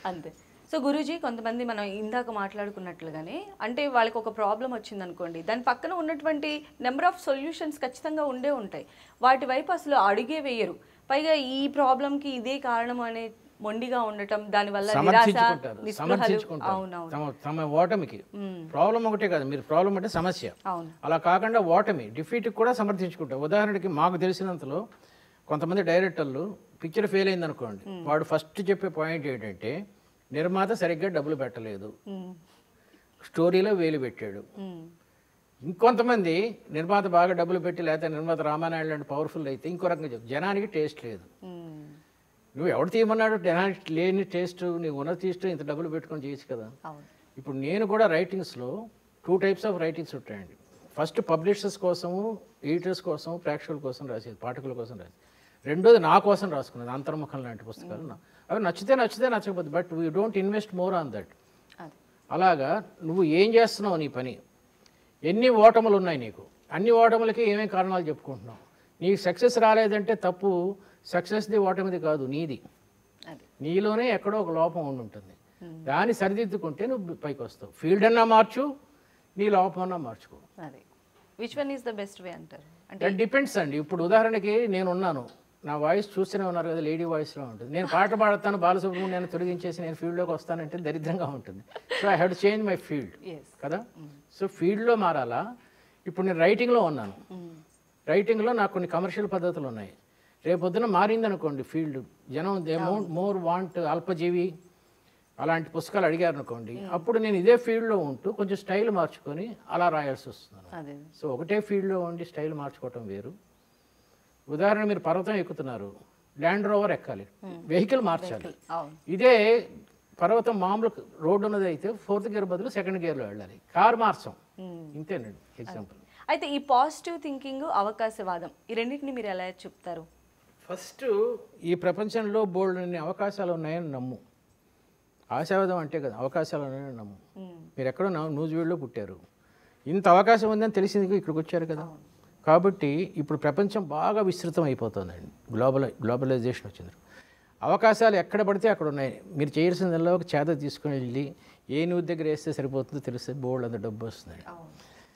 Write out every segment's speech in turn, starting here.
అంతే సో గురూజీ కొంతమంది మనం ఇందాక మాట్లాడుకున్నట్లుగానే అంటే వాళ్ళకి ఒక ప్రాబ్లం వచ్చింది అనుకోండి దాని పక్కన ఉన్నటువంటి నెంబర్ ఆఫ్ సొల్యూషన్స్ ఖచ్చితంగా ఉండే ఉంటాయి వాటి వైపు అసలు అడుగే వేయరు పైగా ఈ ప్రాబ్లంకి ఇదే కారణం అనే మొండిగా ఉండటం దానివల్ల నిరాశ సమర్థించుకుంటారు నిస్పృహలు సమర్థించుకుంటారు అవునవును తమ తమ ఓటమికి ప్రాబ్లం ఒకటే కాదు మీరు ప్రాబ్లం అంటే సమస్య అవును అలా కాకుండా ఓటమి డిఫీట్ కూడా సమర్థించుకుంటారు ఉదాహరణకి మాకు తెలిసినంతలో కొంతమంది డైరెక్టర్లు పిక్చర్ ఫెయిల్ అయింది అనుకోండి వాడు ఫస్ట్ చెప్పే పాయింట్ ఏంటంటే నిర్మాత సరిగ్గా డబ్బులు పెట్టలేదు ఉమ్, స్టోరీలో వేలు పెట్టాడు ఉమ్, ఇంకొంతమంది నిర్మాత బాగా డబ్బులు పెట్టి లేకపోతే నిర్మాత రామానాయుడు లాంటి పవర్ఫుల్ అయితే ఇంకో రకంగా చెప్పు జనానికి టేస్ట్ లేదు ఉమ్, నువ్వు ఎవడు తీయమన్నాడు జనానికి లేని టేస్ట్ నీవు ఉన్న టేస్ట్ ఇంత డబ్బులు పెట్టుకొని చేయొచ్చు కదా అవును ఇప్పుడు నేను కూడా రైటింగ్స్లో టూ టైప్స్ ఆఫ్ రైటింగ్స్ ఉంటాయండి ఫస్ట్ పబ్లిషర్స్ కోసము ఎడిటర్స్ కోసం ప్రేక్షకుల కోసం రాసేది పాఠకుల కోసం రాసేది రెండోది నా కోసం రాసుకున్నది అంతర్ముఖం లాంటి పుస్తకాలు నా- అవి నచ్చితే నచ్చితే నచ్చకపోతే but we don't invest more on that అది అలాగా నువ్వు ఏం చేస్తున్నావు నీ పని ఎన్ని ఓటములు ఉన్నాయి నీకు అన్ని ఓటములకి ఏమేం కారణాలు చెప్పుకుంటున్నావు నీకు సక్సెస్ రాలేదంటే తప్పు సక్సెస్ది ఓటమిది కాదు నీది అది నీలోనే ఎక్కడో ఒక లోపం ఉండి ఉంటుంది దాన్ని సరిదిద్దుకుంటే నువ్వు పైకి వస్తావు ఫీల్డ్ అన్నా మార్చు నీ లోపం అన్నా మార్చుకో అది which one is the best way అంటారు అంటే దట్ డిపెండ్స్ అండి ఇప్పుడు ఉదాహరణకి నేను ఉన్నాను నా వాయిస్ చూస్తూనే ఉన్నారు కదా లేడీ వాయిస్లో ఉంటుంది నేను పాట పాడతాను బాలసుబ్రహ్మణ్యాన్ని తొలగించేసి నేను ఫీల్డ్లోకి వస్తానంటే దరిద్రంగా ఉంటుంది so I have to change my field yes కదా సో ఫీల్డ్లో మారాలా ఇప్పుడు నేను రైటింగ్లో ఉన్నాను రైటింగ్లో నాకు కొన్ని కమర్షియల్ పద్ధతులు ఉన్నాయి రేపొద్దున మారిందనుకోండి ఫీల్డ్ జనం దే మోర్ వాంట్ అల్పజీవి అలాంటి పుస్తకాలు అడిగారు అనుకోండి అప్పుడు నేను ఇదే ఫీల్డ్లో ఉంటూ కొంచెం స్టైల్ మార్చుకొని అలా రాయాల్సి వస్తుంది అదే సో ఒకటే ఫీల్డ్లో ఉండి స్టైల్ మార్చుకోవటం వేరు ఉదాహరణ మీరు పర్వతం ఎక్కుతున్నారు ల్యాండ్ రోవర్ ఎక్కాలి వెహికల్ మార్చాలి అవును ఇదే పర్వతం మామూలు రోడ్డు ఉన్నది అయితే ఫోర్త్ గేర్ బదులు సెకండ్ గేర్లో వెళ్ళాలి కార్ మార్చం ఇంతేనండి ఎగ్జాంపుల్ అయితే ఈ పాజిటివ్ థింకింగ్ అవకాశవాదం ఈ రెండింటిని మీరు ఎలా చెప్తారు ఫస్ట్ ఈ ప్రపంచంలో బోల్డ్ అన్ని అవకాశాలు ఉన్నాయని నమ్ము ఆశావాదం అంటే కదా అవకాశాలు ఉన్నాయని నమ్ము మీరు ఎక్కడో న్యూజివీడ్లో పుట్టారు ఇంత అవకాశం ఉందని తెలిసింది ఇక్కడికి వచ్చారు కదా కాబట్టి ఇప్పుడు ప్రపంచం బాగా విస్తృతం అయిపోతుందండి గ్లోబల్ గ్లోబలైజేషన్ వచ్చింది అవకాశాలు ఎక్కడ పడితే అక్కడ ఉన్నాయి మీరు చేయాల్సిందల్లా ఒక చేత తీసుకుని వెళ్ళి ఏ న్యూస్ దగ్గర వేస్తే సరిపోతుందో తెలిస్తే బోల్డ్ అంత డబ్బు వస్తుందండి అవును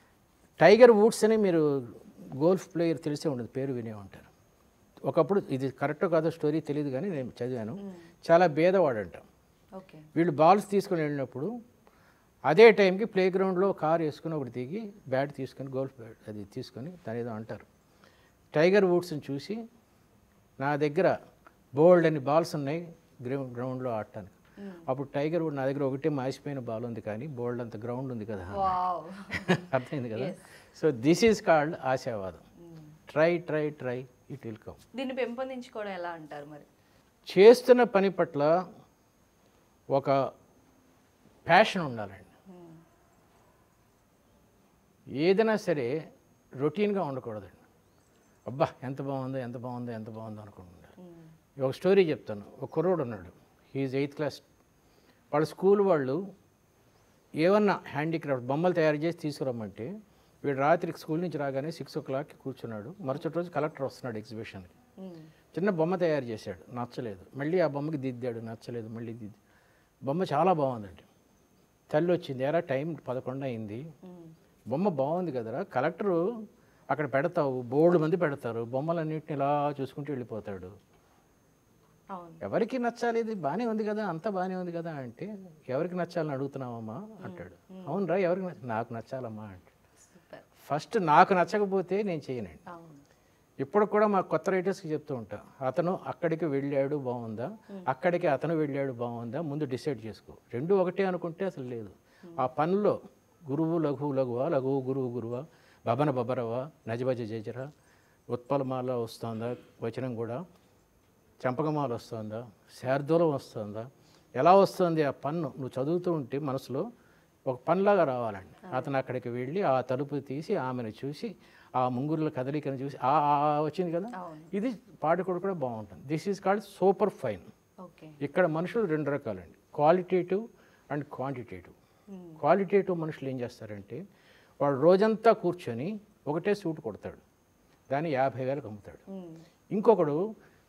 టైగర్ వుడ్స్ అని మీరు గోల్ఫ్ ప్లేయర్ తెలిసే ఉండదు పేరు వినే ఉంటారు ఒకప్పుడు ఇది కరెక్టో కాదో స్టోరీ తెలియదు కానీ నేను చదివాను చాలా భేదవాడంట ఓకే వీళ్ళు బాల్స్ తీసుకొని వెళ్ళినప్పుడు అదే టైంకి ప్లే గ్రౌండ్లో కార్ వేసుకుని ఒకటి దిగి బ్యాట్ తీసుకొని గోల్ఫ్ బ్యాట్ అది తీసుకొని దాని ఏదో అంటారు టైగర్ వుడ్స్ని చూసి నా దగ్గర బోల్డ్ అని బాల్స్ ఉన్నాయి గ్రౌండ్ గ్రౌండ్లో ఆడటానికి అప్పుడు టైగర్ వుడ్ నా దగ్గర ఒకటే మాసిపోయిన బాల్ ఉంది కానీ బోల్డ్ అంత గ్రౌండ్ ఉంది కదా వావ్ అర్థమైంది కదా సో దిస్ ఈజ్ కాల్డ్ ఆశావాదం try try try it will come దీన్ని పెంపొందించుకోవడం ఎలా అంటారు మరి చేస్తున్న పని పట్ల ఒక ప్యాషన్ ఉండాలండి ఏదైనా సరే రొటీన్గా ఉండకూడదండి అబ్బా ఎంత బాగుందో ఎంత బాగుందో ఎంత బాగుందో అనుకుంటున్నాడు ఒక స్టోరీ చెప్తాను ఒక కుర్రోడు ఉన్నాడు హీఈస్ ఎయిత్ క్లాస్ వాళ్ళ స్కూల్ వాళ్ళు ఏమన్నా హ్యాండీక్రాఫ్ట్ బొమ్మలు తయారు చేసి తీసుకురమ్మంటే వీడు రాత్రికి స్కూల్ నుంచి రాగానే సిక్స్ ఓ క్లాక్కి కూర్చున్నాడు మరుసటి రోజు కలెక్టర్ వస్తున్నాడు ఎగ్జిబిషన్కి చిన్న బొమ్మ తయారు చేశాడు నచ్చలేదు మళ్ళీ ఆ బొమ్మకి దిద్దాడు నచ్చలేదు మళ్ళీ దిద్ది బొమ్మ చాలా బాగుందండి తల్లి వచ్చింది ఎరా టైం పదకొండు అయింది బొమ్మ బాగుంది కదరా కలెక్టరు అక్కడ పెడతావు బోర్డు మంది పెడతారు బొమ్మలన్నింటిని ఇలా చూసుకుంటూ వెళ్ళిపోతాడు అవును ఎవరికి నచ్చాలి ఇది బాగానే ఉంది కదా అంతా బాగానే ఉంది కదా అంటే ఎవరికి నచ్చాలని అడుగుతున్నావమ్మా అంటాడు అవునరా ఎవరికి నచ్చ నాకు నచ్చాలమ్మా అంటే సూపర్ ఫస్ట్ నాకు నచ్చకపోతే నేను చేయనండి అవును ఇప్పుడు కూడా మా కొత్త రైటర్స్కి చెప్తూ ఉంటా అతను అక్కడికి వెళ్ళాడు బాగుందా అక్కడికి అతను వెళ్ళాడు బాగుందా ముందు డిసైడ్ చేసుకో రెండు ఒకటే అనుకుంటే అసలు లేదు ఆ పనిలో గురువు లఘువు లఘువా లఘువు గురువు గురువా బబన బబరవా నజబజ జజర ఉత్పలమాల వస్తుందా వచనం కూడా చంపకమాల వస్తుందా శార్దూలం వస్తుందా ఎలా వస్తుంది ఆ పన్ను నువ్వు చదువుతూ ఉంటే మనసులో ఒక పనిలాగా రావాలండి అతను అక్కడికి వెళ్ళి ఆ తలుపు తీసి ఆమెను చూసి ఆ ముంగురుల కదలికను చూసి ఆ ఆ ఆ వచ్చింది కదా అవును ఇది పాడుకోవడం కూడా బాగుంటుంది this is called super fine okay ఇక్కడ మనుషులు రెండు రకాలండి క్వాలిటేటివ్ అండ్ క్వాంటిటేటివ్ క్వాలిటేటివ్ మనుషులు ఏం చేస్తారంటే వాడు రోజంతా కూర్చొని ఒకటే సూట్ కొడతాడు దాన్ని యాభై వేలకు అమ్ముతాడు ఇంకొకడు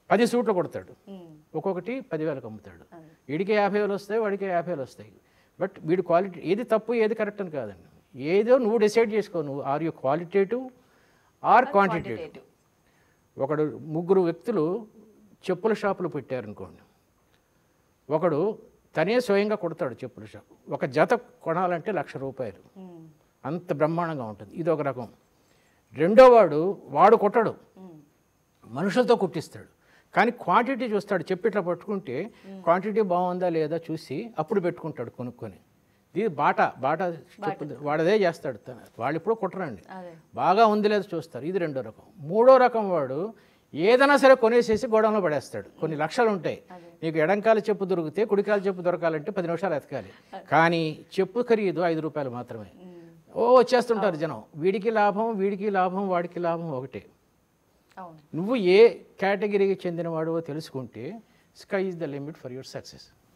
పది సూట్లు కొడతాడు ఉమ్, ఒక్కొక్కటి పదివేలకు అమ్ముతాడు అదే. వీడికి యాభై వేలు వస్తాయి వాడికి యాభై వేలు వస్తాయి బట్ వీడి క్వాలిటీ ఏది తప్పు ఏది కరెక్ట్ అని కాదండి ఏదో నువ్వు డిసైడ్ చేసుకో నువ్వు are you qualitative or quantitative quantitative. ఒకడు ముగ్గురు వ్యక్తులు చెప్పుల షాపులు పెట్టారనుకోండి ఒకడు తనే స్వయంగా కొడతాడు చెప్పుల షాప్ ఒక జత కొనాలంటే లక్ష రూపాయలు ఉమ్, అంత బ్రహ్మాండంగా ఉంటుంది ఇది ఒక రకం రెండో వాడు వాడు కొట్టడు ఉమ్, మనుషులతో కుట్టిస్తాడు కానీ క్వాంటిటీ చూస్తాడు చెప్పి ఇట్లా పట్టుకుంటే క్వాంటిటీ బాగుందా లేదా చూసి అప్పుడు పెట్టుకుంటాడు కొనుక్కొని ఇది బాటా బాటా చెప్పు వాడదే చేస్తాడు తన- వాళ్ళు ఇప్పుడు కుట్టరండి అదే బాగా ఉంది లేదో చూస్తారు ఇది రెండో రకం మూడో రకం వాడు ఏదైనా సరే కొనేసేసి గోడంలో పడేస్తాడు కొన్ని లక్షలు ఉంటాయి నీకు ఎడంకాల చెప్పు దొరికితే కుడికాల చెప్పు దొరకాలంటే పది నిమిషాలు ఎతకాలి కానీ చెప్పు ఖరీదు ఐదు రూపాయలు మాత్రమే ఓ వచ్చేస్తుంటారు జనం వీడికి లాభం వీడికి లాభం వాడికి లాభం ఒకటే అవును నువ్వు ఏ కేటగిరీకి చెందినవాడో తెలుసుకుంటే sky is the limit for your success